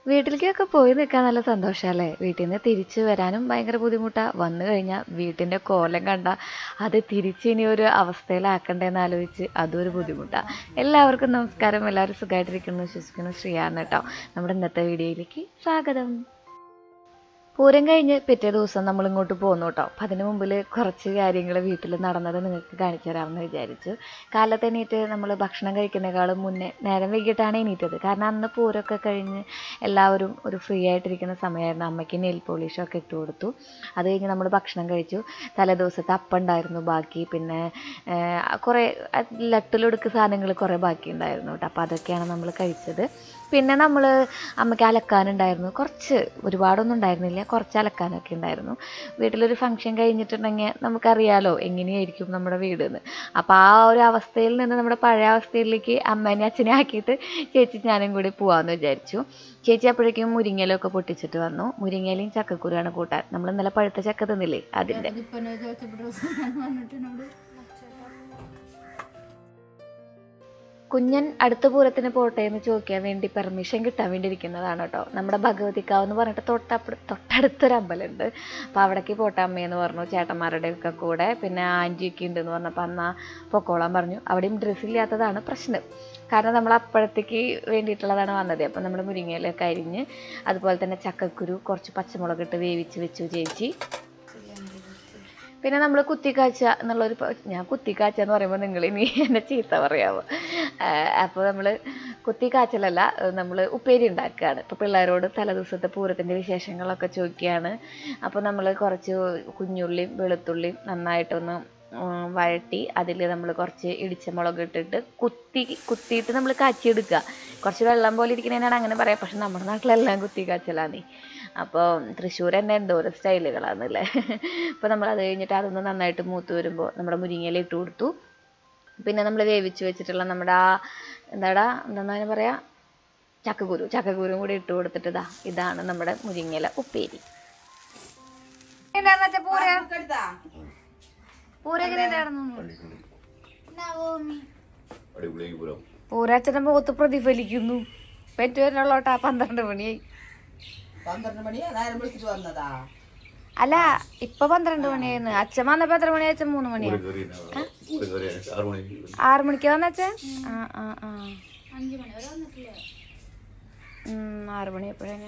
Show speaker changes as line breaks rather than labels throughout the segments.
വീട്ടിലേക്കൊക്കെ പോയി നിൽക്കാൻ നല്ല സന്തോഷമല്ലേ വീട്ടിൽ നിന്ന് തിരിച്ചു വരാനും ഭയങ്കര ബുദ്ധിമുട്ടാണ് വന്നു കഴിഞ്ഞാൽ വീട്ടിൻ്റെ കോലം കണ്ട അത് തിരിച്ച് ഇനി ഒരു അവസ്ഥയിലാക്കണ്ടേന്ന് ആലോചിച്ച് അതും ഒരു ബുദ്ധിമുട്ടാണ് എല്ലാവർക്കും നമസ്കാരം എല്ലാവരും സുഖമായിട്ടിരിക്കുന്നു വിശ്വസിക്കുന്നു ശ്രീയാണ് കേട്ടോ നമ്മുടെ ഇന്നത്തെ വീഡിയോയിലേക്ക് സ്വാഗതം പൂരം കഴിഞ്ഞ് പിറ്റേ ദിവസം നമ്മൾ ഇങ്ങോട്ട് പോന്നു കേട്ടോ അപ്പം അതിന് മുമ്പിൽ കുറച്ച് കാര്യങ്ങൾ വീട്ടിൽ നടന്നത് നിങ്ങൾക്ക് കാണിച്ചു തരാമെന്ന് വിചാരിച്ചു കാലത്ത് എണീറ്റ് നമ്മൾ ഭക്ഷണം കഴിക്കുന്നേക്കാളും മുന്നേ നേരം വൈകിട്ടാണ് എണീറ്റത് കാരണം അന്ന് പൂരമൊക്കെ കഴിഞ്ഞ് എല്ലാവരും ഒരു ഫ്രീ ആയിട്ടിരിക്കുന്ന സമയമായിരുന്നു അമ്മയ്ക്ക് നെയിൽ പോളിഷൊക്കെ ഇട്ട് കൊടുത്തു അത് കഴിഞ്ഞ് നമ്മൾ ഭക്ഷണം കഴിച്ചു തലേ ദിവസത്തെ അപ്പം ഉണ്ടായിരുന്നു ബാക്കി പിന്നെ കുറേ ലട്ടിലൊടുക്ക് സാധനങ്ങൾ കുറേ ബാക്കി ഉണ്ടായിരുന്നു കേട്ടോ അപ്പോൾ അതൊക്കെയാണ് നമ്മൾ കഴിച്ചത് പിന്നെ നമ്മൾ അമ്മയ്ക്ക് അലക്കാനുണ്ടായിരുന്നു കുറച്ച് ഒരുപാടൊന്നും ഉണ്ടായിരുന്നില്ല കുറച്ച് അലക്കാനൊക്കെ ഉണ്ടായിരുന്നു വീട്ടിലൊരു ഫംഗ്ഷൻ കഴിഞ്ഞിട്ടുണ്ടെങ്കിൽ നമുക്കറിയാലോ എങ്ങനെയായിരിക്കും നമ്മുടെ വീട് എന്ന് അപ്പോൾ ആ ഒരു അവസ്ഥയിൽ നിന്ന് നമ്മുടെ പഴയ അവസ്ഥയിലേക്ക് അമ്മേനെ അച്ഛനെ ആക്കിയിട്ട് ചേച്ചി ഞാനും കൂടി പോവാമെന്ന് വിചാരിച്ചു ചേച്ചി അപ്പോഴേക്കും മുരിങ്ങയിലൊക്കെ പൊട്ടിച്ചിട്ട് വന്നു മുരിങ്ങയിലയും ചക്കക്കുരുവാണ് കൂട്ടാൻ നമ്മൾ ഇന്നലെ പഴുത്ത ചക്ക തിന്നില്ലേ അതിൻ്റെ കുഞ്ഞൻ അടുത്ത പൂരത്തിന് പോട്ടെ എന്ന് ചോദിക്കാൻ വേണ്ടി പെർമിഷൻ കിട്ടാൻ വേണ്ടി ഇരിക്കുന്നതാണ് കേട്ടോ നമ്മുടെ ഭഗവതിക്കാവ് എന്ന് പറഞ്ഞിട്ട് തൊട്ടപ്പുറ തൊട്ടടുത്തൊരു അമ്പലമുണ്ട് അപ്പോൾ അവിടേക്ക് പോട്ടെ അമ്മയെന്ന് പറഞ്ഞു ചേട്ടന്മാരുടെ ഒക്കെ കൂടെ പിന്നെ ആൻറ്റിയൊക്കെ ഉണ്ടെന്ന് പറഞ്ഞപ്പോൾ അന്നാ പൊക്കോളാൻ പറഞ്ഞു അവിടെയും ഡ്രസ്സ് ഇല്ലാത്തതാണ് പ്രശ്നം കാരണം നമ്മൾ അപ്പോഴത്തേക്ക് വേണ്ടിയിട്ടുള്ളതാണ് വന്നത് അപ്പം നമ്മൾ മുരിങ്ങയിലൊക്കെ അരിഞ്ഞ് അതുപോലെ തന്നെ ചക്കക്കുരു കുറച്ച് പച്ചമുളക് ഇട്ട് വേവിച്ച് വെച്ചു ചേച്ചി പിന്നെ നമ്മൾ കുത്തിക്കാച്ച എന്നുള്ളൊരു പ- ഞാൻ കുത്തിക്കാച്ച എന്ന് പറയുമ്പോൾ നിങ്ങൾ ഇനി എന്നെ ചീത്ത പറയാമോ അപ്പോൾ നമ്മൾ കുത്തിക്കാച്ചലല്ല നമ്മൾ ഉപ്പേരി ഉണ്ടാക്കുകയാണ് ഇപ്പോൾ പിള്ളേരോട് തലേദിവസത്തെ പൂരത്തിൻ്റെ വിശേഷങ്ങളൊക്കെ ചോദിക്കുകയാണ് അപ്പോൾ നമ്മൾ കുറച്ച് കുഞ്ഞുള്ളിയും വെളുത്തുള്ളിയും നന്നായിട്ടൊന്ന് ഉം, വഴറ്റി അതിൽ നമ്മൾ കുറച്ച് ഇടിച്ച മുളക് ഇട്ടിട്ട് കുത്തി കുത്തിയിട്ട് നമ്മൾ കാച്ചിയെടുക്കുക കുറച്ച് വെള്ളം പോലെ ഇരിക്കുന്നതിനാണ് അങ്ങനെ പറയാം പക്ഷെ നമ്മുടെ നാട്ടിലെല്ലാം കുത്തി കാച്ചലാന്നേ അപ്പോൾ തൃശ്ശൂർ തന്നെ എന്തോരം സ്റ്റൈലുകളാണല്ലേ അപ്പോൾ നമ്മൾ അത് കഴിഞ്ഞിട്ട് അതൊന്ന് നന്നായിട്ട് മൂത്ത് വരുമ്പോൾ നമ്മുടെ മുരിങ്ങയില ഇട്ട് കൊടുത്തു പിന്നെ നമ്മൾ വേവിച്ച് വെച്ചിട്ടുള്ള നമ്മുടെ ആ എന്താടാ എന്താ പറയാ ചക്കക്കുരു ചക്കക്കുരും കൂടി ഇട്ട് കൊടുത്തിട്ട് ഇതാ ഇതാണ് നമ്മുടെ മുരിങ്ങയില ഉപ്പേരി
അടിപൊളിയാക്കി പോരാം
പൂരാച്ചന്റെ മുഖത്ത് പ്രതിഫലിക്കുന്നു പെറ്റുവരുള്ളോട്ടാ പന്ത്രണ്ട് മണിയായി
പന്ത്രണ്ട് മണിയാ നേരം വിളിച്ചിട്ട് വന്നതാ
അല്ല ഇപ്പൊ പന്ത്രണ്ട് മണിയായിരുന്നു അച്ഛൻ വന്നപ്പോ എത്ര മണിയാ അച്ഛൻ മൂന്ന് മണിയാ
പൂരം കയറി പൂരം കയറി ആറ് മണിക്ക്
ആറ് മണിക്ക് വന്നച്ഛൻ ആ ആ ആ ഉം, ആറ് മണി എപ്പോഴാ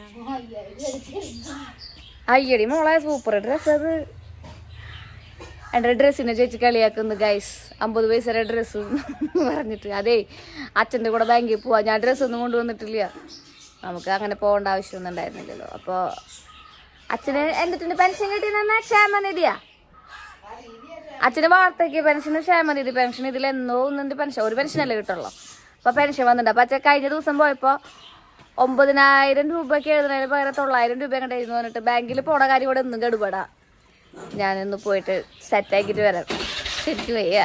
അയ്യടി മോളെ സൂപ്പർ ഡ്രസ് അത് എൻ്റെ ഡ്രസ്സിനെ ചേച്ചി കളിയാക്കുന്നു ഗൈസ് അമ്പത് പൈസയുടെ ഡ്രസ്സ് പറഞ്ഞിട്ട് അതേ അച്ഛൻ്റെ കൂടെ ബാങ്കിൽ പോവാ ഞാൻ ഡ്രസ്സൊന്നും കൊണ്ടുവന്നിട്ടില്ല നമുക്ക് അങ്ങനെ പോകേണ്ട ആവശ്യമൊന്നും ഉണ്ടായിരുന്നില്ലല്ലോ അപ്പോൾ അച്ഛന് എൻ്റെ പെൻഷൻ കിട്ടിയെന്ന ക്ഷേമനിധിയാ അച്ഛന് വാർത്തയ്ക്ക് പെൻഷന് ക്ഷേമനിധി പെൻഷൻ ഇതിൽ എന്നോ ഒന്നിന്റെ പെൻഷൻ ഒരു പെൻഷനല്ലേ കിട്ടുള്ളൂ അപ്പൊ പെൻഷൻ വന്നിട്ടുണ്ട് അപ്പൊ അച്ഛൻ കഴിഞ്ഞ ദിവസം പോയപ്പോ ഒമ്പതിനായിരം രൂപയ്ക്ക് എഴുതുന്നതിന് പകരം തൊള്ളായിരം രൂപ അങ്ങോട്ട് എഴുതുന്നു പറഞ്ഞിട്ട് ബാങ്കിൽ പോണ കാര്യം ഇവിടെ ഒന്നും കെടുപെടാ ഞാനൊന്ന് പോയിട്ട് സെറ്റ് ആക്കിട്ട് വരാം ശരിക്കും വയ്യ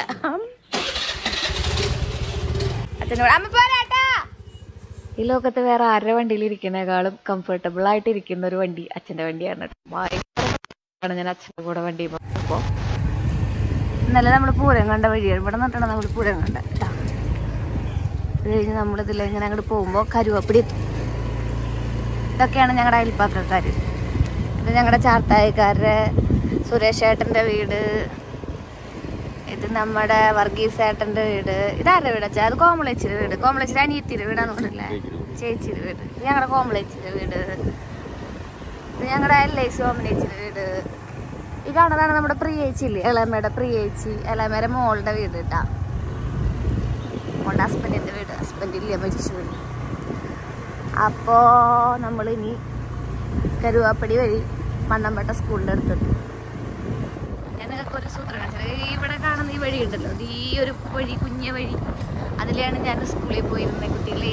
അച്ഛനോട് അമ്മ പോരാട്ടാ ഈ ലോകത്ത് വേറെ ആരുടെ വണ്ടിയിൽ ഇരിക്കുന്നേക്കാളും കംഫർട്ടബിൾ ആയിട്ട് ഇരിക്കുന്ന ഒരു വണ്ടി അച്ഛന്റെ വണ്ടിയാണ് കേട്ടോ. ഭയങ്കര ഞാൻ അച്ഛന്റെ കൂടെ വണ്ടി പോകുമ്പോ ഇന്നലെ നമ്മൾ പൂരം കണ്ട വഴിയാണ് ഇവിടെ നിന്നിട്ടാണ് നമ്മൾ പൂരം കണ്ട ട്ടാ. ഇത് കഴിഞ്ഞ് നമ്മളിതിൽ ഇങ്ങനെ അങ്ങോട്ട് പോകുമ്പോൾ കരുവപ്പടി എത്തും. ഇതൊക്കെയാണ് ഞങ്ങളുടെ അയൽപ്പാക്കക്കാർ ഇത് ഞങ്ങളുടെ ചാർത്തായക്കാരുടെ സുരേഷ് ഏട്ടൻ്റെ വീട് ഇത് നമ്മുടെ വർഗീസ് ഏട്ടൻ്റെ വീട് ഇതാരുടെ വീട് വെച്ചാൽ അത് കോമളേച്ചിയുടെ വീട് കോമളേച്ചിയുടെ അനിയത്തിയുടെ വീടാന്ന് പറഞ്ഞില്ലേ ചേച്ചിയുടെ വീട് ഇത് ഞങ്ങളുടെ കോമളേച്ചിയുടെ വീട് ഇത് ഞങ്ങളുടെ എൽ ഐ സി ഓമനേച്ചിയുടെ വീട് ഈ കാണുന്നതാണ് നമ്മുടെ പ്രിയേച്ചി ഇല്ലേ ഇളമയുടെ പ്രിയേച്ചി ഇളമയുടെ മോളുടെ വീട് കേട്ടാ മോളുടെ ഹസ്ബൻഡിൻ്റെ വീട് ഹസ്ബൻഡ് ഇല്ല മരിച്ചു പോയി അപ്പോൾ നമ്മൾ ഇനി കരുവാപ്പടി വഴി മണ്ണമ്പട്ട സ്കൂളിൻ്റെ അടുത്തുണ്ട് ഞാൻ നിങ്ങൾക്ക് ഒരു സൂത്രം കാണിച്ചത് ഈ ഇവിടെ കാണുന്ന ഈ വഴി ഉണ്ടല്ലോ ഇത് ഈ ഒരു വഴി കുഞ്ഞ വഴി അതിലെയാണ് ഞാൻ സ്കൂളിൽ പോയിരുന്നത് കുട്ടികളെ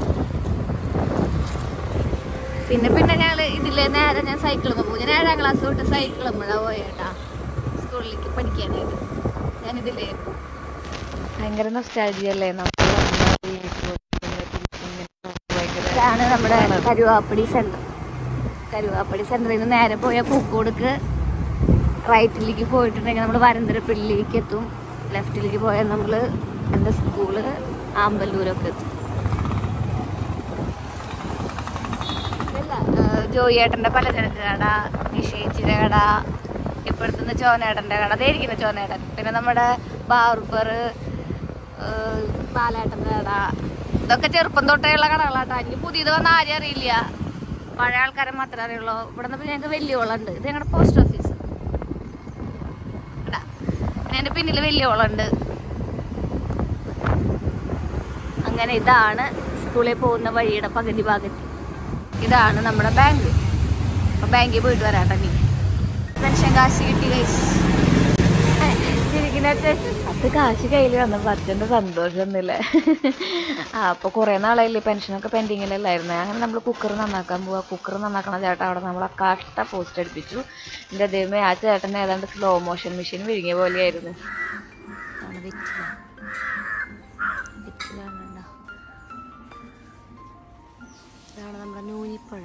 പിന്നെ പിന്നെ ഞങ്ങൾ ഇതിലെ നേരെ ഞാൻ സൈക്കിളിൽ പോകും ഞാൻ ഏഴാം ക്ലാസ് തൊട്ട് സൈക്കിൾ മുഴ പോയേട്ടാ സ്കൂളിലേക്ക് പഠിക്കാനായിട്ട് ഞാൻ ഇതിലേ ഭയങ്കര നൊസ്റ്റാൾജിയല്ലേ ഇതാണ് നമ്മുടെ കരുവാപ്പടി സെന്റർ കരുവാപ്പടി സെന്ററിൽ നിന്ന് നേരെ പോയ പൂക്കോടുക്ക് റൈറ്റിലേക്ക് പോയിട്ടുണ്ടെങ്കിൽ നമ്മൾ വരന്തരപ്പള്ളിയിലേക്ക് എത്തും ലെഫ്റ്റിലേക്ക് പോയാൽ നമ്മൾ എൻ്റെ സ്കൂള് ആമ്പല്ലൂരൊക്കെ എത്തും ജോയി ഏട്ടൻ്റെ പലചരക്ക് കട നിഷേച്ചിയുടെ കട ഇപ്പോഴത്തെ ചോനേട്ടൻ്റെ കട അതായിരിക്കുന്ന ചോനേട്ടൻ പിന്നെ നമ്മുടെ ബാർബർ ബാലേട്ടൻ്റെ കട ഇതൊക്കെ ചെറുപ്പം തൊട്ടേയുള്ള കടകളാട്ടോ എനിക്ക് പുതിയത് വന്ന ആരും അറിയില്ല പഴയ ആൾക്കാരെ മാത്രമേ അറിയുള്ളൂ ഇവിടെ നിന്ന് ഞങ്ങൾക്ക് വലിയ ഓളുണ്ട് ഇത് ഞങ്ങളുടെ പോസ്റ്റ് ഓഫീസ് ഇടാ. പിന്നെ എൻ്റെ പിന്നിൽ വലിയ ഓളുണ്ട് അങ്ങനെ ഇതാണ് സ്കൂളിൽ പോകുന്ന വഴിയുടെ പകുതി ഭാഗത്ത് ഇതാണ് നമ്മുടെ ബാങ്ക് അപ്പൊ ബാങ്കിൽ പോയിട്ട് വരാട്ടോ നീ പെൻഷൻ കാശ് കിട്ടി guys. ചിരിക്കുന്ന അച്ഛൻ അത് കാശ് കയ്യിൽ വന്നപ്പോ അച്ഛന്റെ സന്തോഷം ഒന്നുമില്ലേ ആ അപ്പൊ കുറെ നാളായില്ലേ പെൻഷനൊക്കെ പെൻഡിങ്ങിലല്ലായിരുന്നു അങ്ങനെ നമ്മൾ കുക്കർ നന്നാക്കാൻ പോവാ കുക്കർ നന്നാക്കണ ചേട്ടൻ അവിടെ നമ്മളെ കഷ്ട പോസ്റ്റ് അടുപ്പിച്ചു എന്റെ ദൈവമേ ആ ചേട്ടൻ ഏതാണ്ട് സ്ലോ മോഷൻ മെഷീൻ വിഴുങ്ങിയ പോലെയായിരുന്നു ആണ് വെറ്റില വെറ്റിലാണ് കണ്ടോ. ഇതാണ് നമ്മുടെ നൂനിപ്പഴം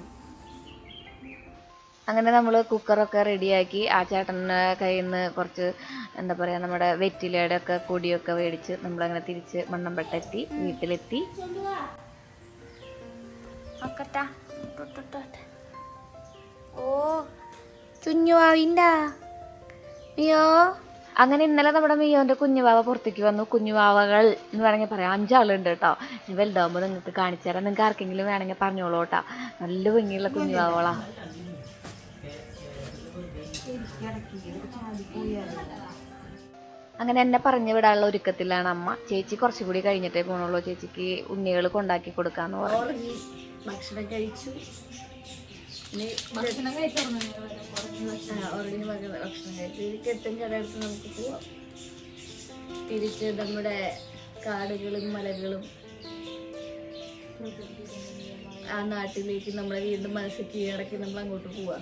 അങ്ങനെ നമ്മൾ കുക്കറൊക്കെ റെഡിയാക്കി ആ ചേട്ടൻ്റെ കയ്യിൽ നിന്ന് കുറച്ച് എന്താ പറയുക നമ്മുടെ വെറ്റിലയുടെ ഒക്കെ പൊടിയൊക്കെ മേടിച്ച് നമ്മളങ്ങനെ തിരിച്ച് മണ്ണമ്പെട്ടെത്തി വീട്ടിലെത്തി നോക്കട്ടാ. തൊട്ടോട്ടെ. ഓ ചുഞ്ഞുവാവിൻ്റെ മിയോ അങ്ങനെ ഇന്നലെ നമ്മുടെ മിയോന്റെ കുഞ്ഞുവാവ പുറത്തേക്ക് വന്നു കുഞ്ഞുവാവകൾ എന്ന് വേണമെങ്കിൽ പറയാം അഞ്ചാളുണ്ട് കേട്ടോ ഇനി വലുതാവുമ്പോൾ നിങ്ങൾക്ക് കാണിച്ചു തരാം നിങ്ങൾക്ക് ആർക്കെങ്കിലും വേണമെങ്കിൽ പറഞ്ഞോളൂ കേട്ടോ നല്ല ഭംഗിയുള്ള കുഞ്ഞുവാവകളാ അങ്ങനെ എന്നെ പറഞ്ഞു വിടാനുള്ള ഒരുക്കത്തിലാണ് അമ്മ ചേച്ചി കുറച്ചുകൂടി കഴിഞ്ഞിട്ടേ പോണുള്ളൂ ചേച്ചിക്ക് ഉണ്ണികൾ കൊണ്ടാക്കി കൊടുക്കാന്ന് പറഞ്ഞു
ഉറങ്ങി ഭക്ഷണം കഴിച്ചു ഇനി
ഭക്ഷണം കഴിച്ചു
ആ, ഉറങ്ങി ഭക്ഷണം ഭക്ഷണം കഴിച്ചു ഇനി കെട്ടും കടയെടുത്ത് നമുക്ക് പോവാം തിരിച്ച് നമ്മുടെ കാടുകളും മലകളും ആ നാട്ടിലേക്ക് നമ്മളെ വീണ്ടും മനസ്സിൽ കീഴടക്കി നമ്മൾ അങ്ങോട്ട് പോവാം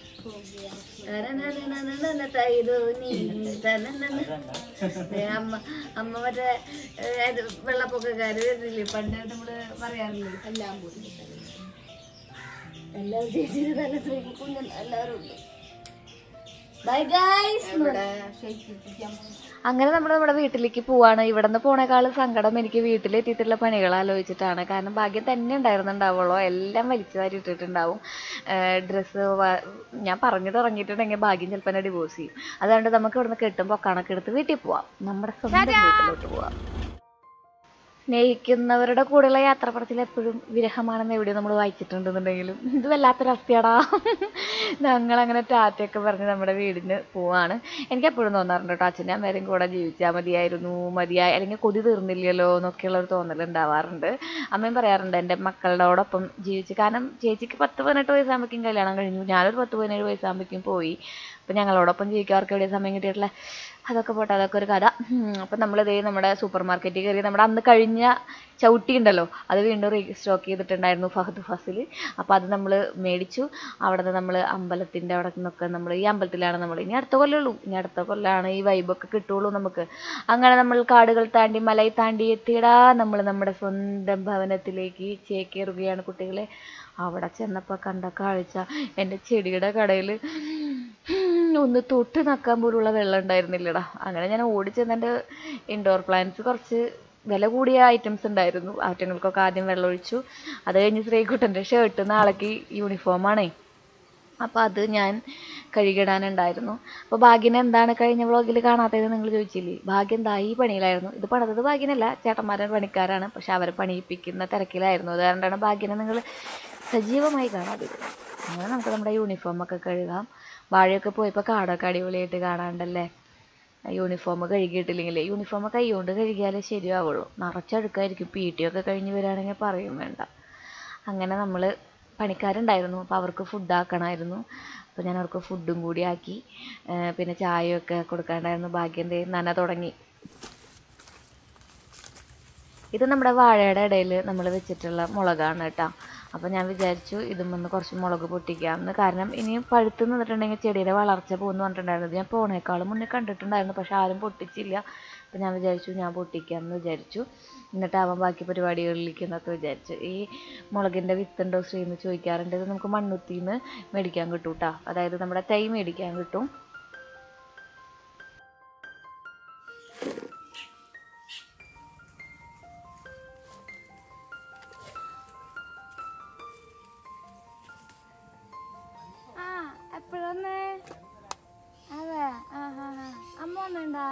തനനനനനനന തൈതോ നീ തനനന. ദേ അമ്മ അമ്മ മറ്റേ ഏ, ഇത് വെള്ളപ്പൊക്കക്കാര് വരുന്നില്ലേ പണ്ട് നമ്മള് പറയാറില്ലേ എല്ലാം കൂടി എല്ലാവരും ചേച്ചിയുടെ നല്ല സ്ത്രീ കുഞ്ഞൻ എല്ലാവരും ഉണ്ട് ബൈ ഗൈസ്
അങ്ങനെ നമ്മൾ നമ്മുടെ വീട്ടിലേക്ക് പോവാണ് ഇവിടെ നിന്ന് പോണേക്കാളും സങ്കടം എനിക്ക് വീട്ടിലെത്തിയിട്ടുള്ള പണികൾ ആലോചിച്ചിട്ടാണ് കാരണം ഭാഗ്യം തന്നെ ഉണ്ടായിരുന്നുണ്ടാവുള്ളൂ എല്ലാം വലിച്ചു വാരി ഇട്ടിട്ടുണ്ടാവും ഡ്രസ്സ് ഞാൻ പറഞ്ഞു തുടങ്ങിയിട്ടുണ്ടെങ്കിൽ ഭാഗ്യം ചിലപ്പോൾ എന്നെ ഡിവോഴ്സ് ചെയ്യും അതുകൊണ്ട് നമുക്ക് ഇവിടുന്ന് കെട്ടുമ്പോൾ കണക്ക് എടുത്ത് വീട്ടിൽ പോവാം നമ്മുടെ സ്വന്തം വീട്ടിലോട്ട് പോവാം സ്നേഹിക്കുന്നവരുടെ കൂടെയുള്ള യാത്രപ്പടത്തിൽ എപ്പോഴും വിരഹമാണെന്ന് എവിടെയോ നമ്മൾ വായിച്ചിട്ടുണ്ടെന്നുണ്ടെങ്കിലും ഇത് വല്ലാത്തൊരു അവസ്ഥയാടാ ഞങ്ങൾ അങ്ങനെ ടാറ്റയൊക്കെ പറഞ്ഞ് നമ്മുടെ വീടിന് പോവാണ് എനിക്ക് എപ്പോഴും തോന്നാറുണ്ട് കേട്ടോ അച്ഛനും അമ്മേരും കൂടെ ജീവിച്ചാൽ മതിയായിരുന്നു മതിയായി അല്ലെങ്കിൽ കൊതി തീർന്നില്ലല്ലോ എന്നൊക്കെയുള്ള ഒരു തോന്നൽ ഉണ്ടാവാറുണ്ട് അമ്മയും പറയാറുണ്ട് എൻ്റെ മക്കളോടൊപ്പം ജീവിച്ച് കാരണം ചേച്ചിക്ക് പത്ത് പതിനെട്ട് വയസ്സാകുമ്പോഴേക്കും കല്യാണം കഴിഞ്ഞു ഞാനൊരു പത്ത് പതിനേഴ് വയസ്സാകുമ്പോഴേക്കും പോയി അപ്പം ഞങ്ങളോടൊപ്പം ജീവിക്കാൻ അവർക്ക് എവിടെയും സമയം കിട്ടിയിട്ടില്ല അതൊക്കെ പോട്ടെ അതൊക്കെ ഒരു കഥ അപ്പം നമ്മളിതേ നമ്മുടെ സൂപ്പർ മാർക്കറ്റിൽ കയറി നമ്മുടെ അന്ന് കഴിഞ്ഞ ചവിട്ടി ഉണ്ടല്ലോ അത് വീണ്ടും റീസ്റ്റോക്ക് ചെയ്തിട്ടുണ്ടായിരുന്നു ഫഹദ് ഫസിൽ അപ്പോൾ അത് നമ്മൾ മേടിച്ചു അവിടെ നിന്ന് നമ്മൾ അമ്പലത്തിൻ്റെ അവിടെ നിന്നൊക്കെ നമ്മൾ ഈ അമ്പലത്തിലാണ് നമ്മൾ ഇനി അടുത്ത കൊല്ലമുള്ളൂ ഇനി അടുത്ത കൊല്ലമാണ് ഈ വൈബൊക്കെ കിട്ടുള്ളൂ നമുക്ക് അങ്ങനെ നമ്മൾ കാടുകൾ താണ്ടി മലയിൽ താണ്ടി എത്തിയിടാ നമ്മൾ നമ്മുടെ സ്വന്തം ഭവനത്തിലേക്ക് ചേക്കേറുകയാണ് കുട്ടികളെ അവിടെ ചെന്നപ്പോൾ കണ്ട കാഴ്ച എൻ്റെ ചെടിയുടെ കടയിൽ ഒന്ന് തൊട്ട് നക്കാൻ പോലുള്ള വെള്ളം ഉണ്ടായിരുന്നില്ലടാ അങ്ങനെ ഞാൻ ഓടിച്ചെന്ന് എൻ്റെ ഇൻഡോർ പ്ലാന്റ്സ് കുറച്ച് വില കൂടിയ ഐറ്റംസ് ഉണ്ടായിരുന്നു ആറ്റങ്ങൾക്കൊക്കെ ആദ്യം വെള്ളം ഒഴിച്ചു അത് കഴിഞ്ഞ് ശ്രീകുട്ടൻ്റെ ഷർട്ട് നാളേക്ക് യൂണിഫോമാണേ അപ്പോൾ അത് ഞാൻ കഴുകിടാനുണ്ടായിരുന്നു അപ്പോൾ ഭാഗ്യന് എന്താണ് കഴിഞ്ഞ വ്ളോഗിൽ കാണാത്തത് നിങ്ങൾ ചോദിച്ചില്ലേ ഭാഗ്യം ദാ ഈ പണിയിലായിരുന്നു ഇത് പണിതത് ഭാഗ്യനല്ല ചേട്ടന്മാരുടെ പണിക്കാരാണ് പക്ഷെ അവരെ പണിയിപ്പിക്കുന്ന തിരക്കിലായിരുന്നു അത് കാരണമാണ് ഭാഗ്യനെ നിങ്ങൾ സജീവമായി കാണാതിരുന്നത് അങ്ങനെ നമുക്ക് നമ്മുടെ യൂണിഫോമൊക്കെ കഴുകാം വാഴയൊക്കെ പോയപ്പോൾ കാടൊക്കെ അടിപൊളിയായിട്ട് കാണാണ്ടല്ലേ യൂണിഫോം കഴുകിയിട്ടില്ലെങ്കിൽ യൂണിഫോം കൈ കൊണ്ട് കഴുകിയാലേ ശരിയാവുള്ളൂ നിറച്ചഴുക്കായിരിക്കും പി ടി ഒക്കെ കഴിഞ്ഞ് വരികയാണെങ്കിൽ പറയും വേണ്ട അങ്ങനെ നമ്മൾ പണിക്കാരുണ്ടായിരുന്നു അപ്പോൾ അവർക്ക് ഫുഡ് ആക്കണമായിരുന്നു അപ്പോൾ ഞാൻ അവർക്ക് ഫുഡും കൂടി ആക്കി ഏർ പിന്നെ ചായയൊക്കെ കൊടുക്കാണ്ടായിരുന്നു ഭാഗ്യം ദേ നന തുടങ്ങി ഇത് നമ്മുടെ വാഴയുടെ ഇടയിൽ നമ്മൾ വെച്ചിട്ടുള്ള മുളകാണ് കേട്ടോ അപ്പോൾ ഞാൻ വിചാരിച്ചു ഇതും ഒന്ന് കുറച്ച് മുളക് പൊട്ടിക്കാമെന്ന് കാരണം ഇനിയും പഴുത്ത് നിന്നിട്ടുണ്ടെങ്കിൽ ചെടിയുടെ വളർച്ച പോകുന്നു പറഞ്ഞിട്ടുണ്ടായിരുന്നു ഇത് ഞാൻ പോണേക്കാളും മുന്നേ കണ്ടിട്ടുണ്ടായിരുന്നു പക്ഷെ ആരും പൊട്ടിച്ചില്ല അപ്പോൾ ഞാൻ വിചാരിച്ചു ഞാൻ പൊട്ടിക്കാമെന്ന് വിചാരിച്ചു എന്നിട്ടാവാൻ ബാക്കി പരിപാടികളിലേക്ക് എന്നൊക്കെ വിചാരിച്ചു ഈ മുളകിൻ്റെ വിത്തുണ്ടോ ശ്രീ എന്ന് ചോദിക്കാറുണ്ട് ഇത് നമുക്ക് മണ്ണുത്തിന്ന് മേടിക്കാൻ കിട്ടും കേട്ടോ അതായത് നമ്മുടെ തൈ മേടിക്കാൻ കിട്ടും
വന്നേ അതെ ആ ഹാ ഹാ അമ്മ വന്നണ്ടാ